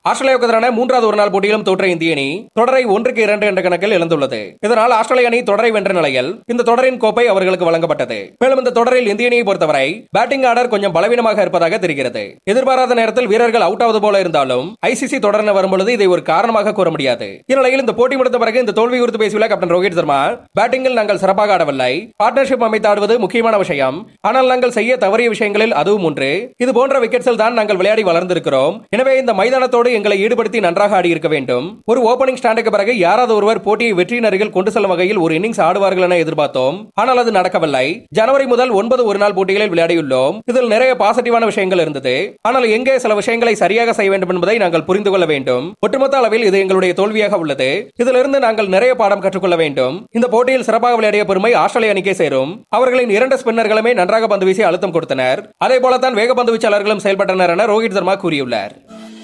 ஆஸ்திரேலியாவுக்கு எதிரான மூன்றாவது ஒருநாள் போட்டியிலும் தோற்ற இந்திய அணி தொடரை ஒன்றுக்கு இரண்டு என்ற கணக்கில் இழந்துள்ளது இதனால் ஆஸ்திரேலிய அணி தொடரை வென்ற நிலையில் இந்த தொடரின் கோப்பை அவர்களுக்கு வழங்கப்பட்டது மேலும் இந்த தொடரில் இந்திய அணியை பொறுத்தவரை பேட்டிங் ஆர்டர் கொஞ்சம் பலவீனமாக இருப்பதாக தெரிகிறது எதிர்பாராத நேரத்தில் வீரர்கள் அவுட் ஆவது போல இருந்தாலும் ஐசிசி தொடர்ந்து வரும்பொழுது இதை ஒரு காரணமாக கூற முடியாது இந்நிலையில் இந்த போட்டி முடிந்த பிறகு இந்த தோல்வி குறித்து பேசியுள்ள கேப்டன் ரோஹித் சர்மா பேட்டிங்கில் நாங்கள் சிறப்பாக ஆடவில்லை பார்ட்னர்ஷிப் அமைத்து ஆடுவது முக்கியமான விஷயம் ஆனால் நாங்கள் செய்ய தவறிய விஷயங்களில் அதுவும் ஒன்று இது போன்ற விக்கெட்ஸில் தான் நாங்கள் விளையாடி வளர்ந்திருக்கிறோம் எனவே இந்த மைதானத்தோடு எங்களை ஈடுபடுத்தி நன்றாக ஆடியிருக்க வேண்டும் ஒரு ஓபனிங் ஸ்டாண்டுக்கு பிறகு யாராவது ஒருவர் போட்டியை வெற்றியின் அருகில் கொண்டு செல்லும் வகையில் ஒரு இன்னிங்ஸ் ஆடுவார்கள் என எதிர்பார்த்தோம் ஆனால் அது நடக்கவில்லை ஜனவரி முதல் ஒன்பது ஒரு நாள் போட்டிகளில் விளையாடியுள்ளோம் இதில் நிறைய பாசிட்டிவான விஷயங்கள் இருந்தது ஆனால் எங்கே சில விஷயங்களை சரியாக செய்ய வேண்டும் என்பதை நாங்கள் புரிந்து கொள்ள வேண்டும் ஒட்டுமொத்த அளவில் இது எங்களுடைய தோல்வியாக உள்ளது இதிலிருந்து நாங்கள் நிறைய பாடம் கற்றுக்கொள்ள வேண்டும் இந்த போட்டியில் சிறப்பாக விளையாடிய பெருமை ஆஸ்திரேலிய அணிக்கே சேரும் அவர்களின் இரண்டு ஸ்பின்னர்களுமே நன்றாக பந்து வீசி அழுத்தம் கொடுத்தனர் அதே போலத்தான் வேக பந்து வீச்சாளர்களும் செயல்பட்டனர் என ரோஹித் சர்மா கூறியுள்ளார்